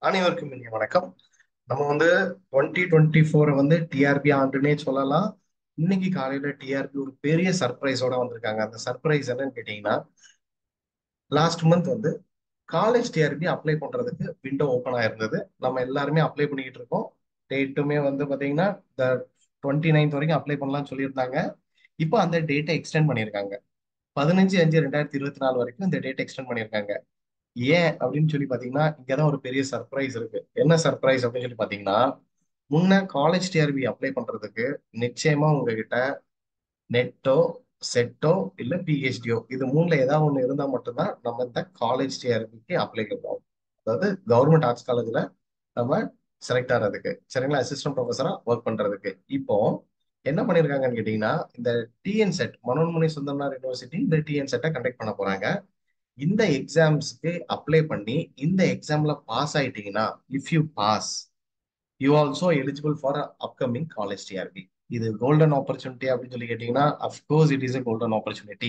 அனைவருக்கும் இனிய வணக்கம் நம்ம வந்து டுவெண்ட்டி டுவெண்ட்டி ஃபோரை வந்து டிஆர்பி ஆண்டுனே சொல்லலாம் இன்னைக்கு காலையில டிஆர்பி ஒரு பெரிய சர்ப்ரைஸோட வந்திருக்காங்க அந்த சர்ப்ரைஸ் என்னன்னு கேட்டீங்கன்னா லாஸ்ட் மந்த் வந்து காலேஜ் டிஆர்பி அப்ளை பண்றதுக்கு விண்டோ ஓப்பன் ஆயிருந்தது நம்ம எல்லாருமே அப்ளை பண்ணிக்கிட்டு இருக்கோம் டேட்டுமே வந்து பாத்தீங்கன்னா இந்த டுவெண்ட்டி நைன்த் வரைக்கும் அப்ளை பண்ணலாம்னு சொல்லியிருந்தாங்க இப்போ அந்த டேட்டை எக்ஸ்டெண்ட் பண்ணியிருக்காங்க பதினஞ்சு அஞ்சு ரெண்டாயிரத்தி இருபத்தி நாலு வரைக்கும் இந்த டேட் எக்ஸ்டெண்ட் பண்ணியிருக்காங்க ஏன் அப்படின்னு சொல்லி பாத்தீங்கன்னா இங்கதான் ஒரு பெரிய சர்ப்ரைஸ் இருக்கு என்ன சர்ப்ரைஸ் அப்படின்னு சொல்லி பாத்தீங்கன்னா முன்ன காலேஜ் டிஆர்பி அப்ளை பண்றதுக்கு நிச்சயமா உங்ககிட்ட நெட்டோ செட்டோ இல்ல பிஹெச்டியோ இது மூணுல ஏதாவது ஒண்ணு இருந்தா மட்டும்தான் நம்ம இந்த காலேஜ் டிஆர்பிக்கு அப்ளை பண்ணுவோம் அதாவது கவர்மெண்ட் ஆர்ட்ஸ் காலேஜ்ல நம்ம செலக்ட் ஆகிறதுக்கு சரிங்களா அசிஸ்டன்ட் ப்ரொஃபஸரா ஒர்க் பண்றதுக்கு இப்போ என்ன பண்ணிருக்காங்கன்னு கேட்டீங்கன்னா இந்த TN SET Manonmani Sundaranar university இந்த டிஎன் செட்டை கண்டக்ட் பண்ண போறாங்க இந்த எக்ஸாம்ஸ்க்கு அப்ளை பண்ணி இந்த எக்ஸாம்ல பாஸ் ஆயிட்டீங்கன்னா if you pass you also eligible for upcoming college TRB இது கோல்டன் ஆப்பர்ச்சுனிட்டி அப்படின்னு சொல்லி கேட்டீங்கன்னா of course it is a golden opportunity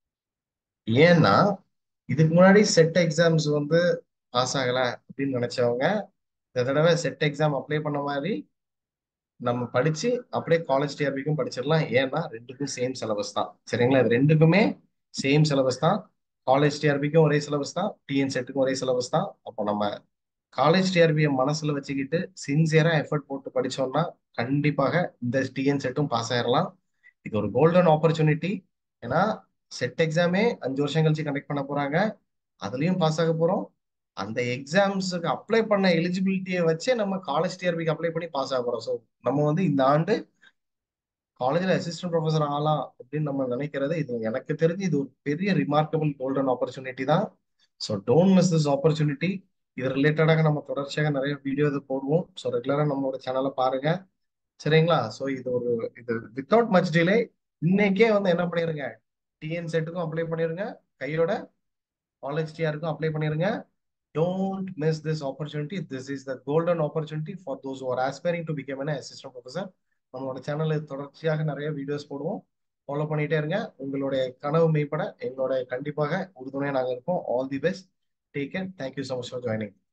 ஏன்னா இதுக்கு முன்னாடி செட் எக்ஸாம்ஸ் வந்து பாஸ் ஆகல அப்படின்னு நினைச்சவங்க இந்த தடவை செட் எக்ஸாம் அப்ளை பண்ண மாதிரி நம்ம படிச்சு அப்படியே காலேஜ் டிஆர்பிக்கும் படிச்சிடலாம் ஏன்னா ரெண்டுக்கும் சேம் சிலபஸ் தான் சரிங்களா இது ரெண்டுக்குமே சேம் சிலபஸ் தான் காலேஜ் டிஆர்பிக்கும் ஒரே சிலபஸ் தான் டிஎன் செட்டுக்கும் ஒரே சிலபஸ் தான் அப்போ நம்ம காலேஜ் டிஆர்பியை மனசுல வச்சுக்கிட்டு சின்சியரா எஃபர்ட் போட்டு படிச்சோம்னா கண்டிப்பாக இந்த டிஎன் செட்டும் பாஸ் ஆயிடலாம் இது ஒரு கோல்டன் ஆப்பர்ச்சுனிட்டி ஏன்னா செட் எக்ஸாமே அஞ்சு வருஷம் கழிச்சு கண்டக்ட் பண்ண போறாங்க அதுலயும் பாஸ் ஆக போறோம் அந்த எக்ஸாம்ஸுக்கு அப்ளை பண்ண எலிஜிபிலிட்டியை வச்சே நம்ம காலேஜ் டிஆர்பிக்கு அப்ளை பண்ணி பாஸ் ஆக போறோம் ஸோ நம்ம வந்து இந்த ஆண்டு காலேஜ்ல அசிஸ்டன்ட் ப்ரொஃபஸர் ஆகலாம் அப்படின்னு நம்ம நினைக்கிறது இது எனக்கு தெரிஞ்சு இது ஒரு பெரிய ரிமார்க்கபிள் கோல்டன் ஆப்பர்ச்சுனிட்டி தான் so don't miss this opportunity இது ரிலேட்டடாக நம்ம தொடர்ச்சியாக நிறைய வீடியோ இது போடுவோம் ஸோ ரெகுலராக நம்மளோட சேனலை பாருங்க சரிங்களா ஸோ இது ஒரு இது வித்தவுட் மச் டிலே இன்னைக்கே வந்து என்ன பண்ணிருங்க டிஎன் செட்டுக்கும் அப்ளை பண்ணிருங்க கையோட காலேஜ் டிஆருக்கும் அப்ளை பண்ணிருங்க don't miss this opportunity this is the golden opportunity for those are aspiring to become an assistant professor நம்மளோட சேனலில் தொடர்ச்சியாக நிறைய வீடியோஸ் போடுவோம் ஃபாலோ பண்ணிட்டே இருங்க உங்களுடைய கனவு மெய்ப்பட எங்களோட கண்டிப்பாக உறுதுணையாக நாங்கள் இருப்போம் all the best take care thank you so much for joining